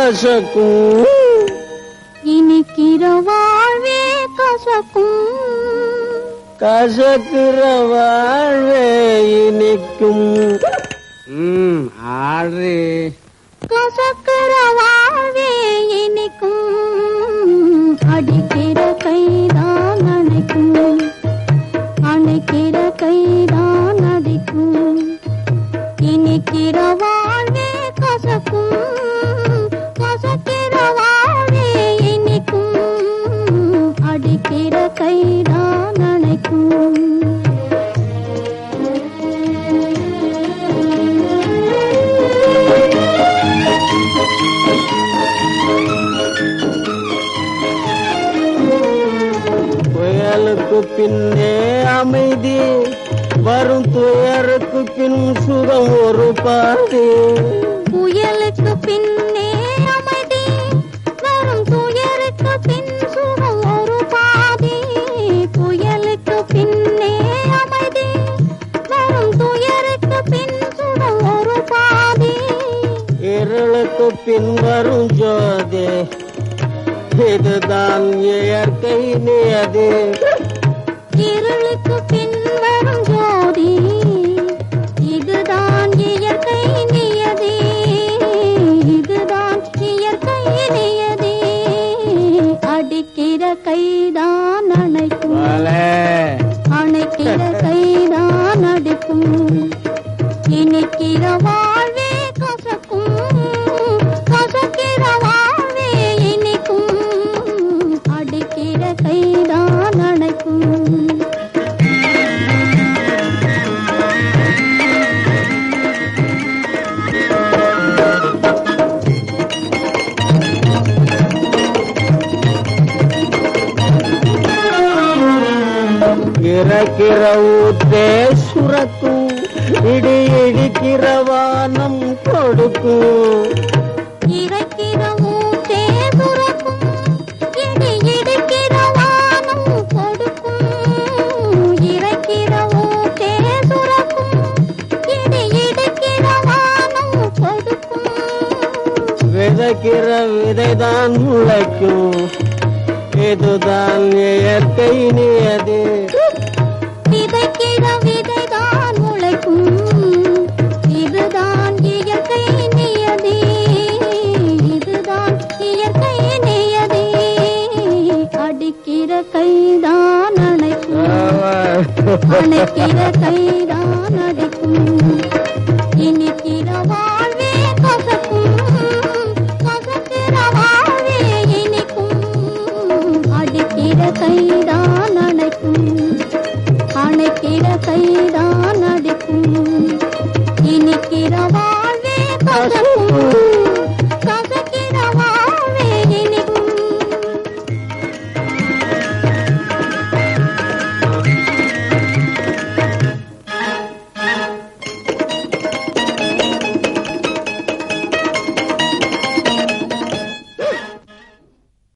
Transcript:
கசக்கும் இனிக்கிற வாழ்வே கசக்கும் கசக்குற வாழ்வே இனிக்கும் ம் ஆடு கசக்கிற வாழ்வே இனிக்கும் அடிக்கிற கைதான் அணைக்கும் அணைக்கிற கைதான் அடிக்கும் இனிக்கிற வாழ்வே கசக்கும் கசக்கிற வாழ்வே இனிக்கும் அடிக்கிற கைதான் அணைக்கும் புயலுக்கு பின்னே அமைதி வரும் துயருக்கு பின் சுகம் ஒரு பாதி புயலுக்கு பின்னே அமைதி வரும் துயருக்கு பின் சுகம் ஒரு பாதி புயலுக்கு பின்னே அமைதி வரும் துயருக்கு பின் சுகம் ஒரு பாதி இருளுக்கு பின் வரும் ஜோதி இதுதான் இயற்கை நியதி இருளுக்கு பின் வரும் ஜோதி இதுதான் இயற்கை நியதி இதுதான் இயற்கை நியதி அடிக்கிற கைதான் அணைக்கும் வலே அணைக்கிற கைதான் அடிக்கும் இனிக்கிற வாழ்வே கசக்கும் கசக்கிற வாழ்வே இனிக்கும் அடிக்கிற கைதான் அணைக்கும் இறக்கிற ஊத்தே சுரக்கும் இடி இடிக்கிற வானம் கொடுக்கும் இறைக்கிற ஊற்றே சுரக்கும் இடி இடிக்கிற வானம் கொடுக்கும் இறைக்கிற ஊற்றே சுரக்கும் இடி இடிக்கிற வானம் கொடுக்கும் விதைக்கிற விதைதான் முளைக்கும் இதுதான் இயற்கை நியதி விதைக்கிற விதைதான் முளைக்கும் இதுதான் இயற்கை நியதி இதுதான் இயற்கை நியதி அடிக்கிற கைதான் அணைக்கும் அணைக்கிற கைதான் அடிக்கும் இனிக்கிற வாழ்வே கசக்கும் கசக்கிற வாழ்வே இனிக்கும் அடிக்கிற கைதான் அணைக்கும் அணைக்கிற கைதான் அடிக்கும்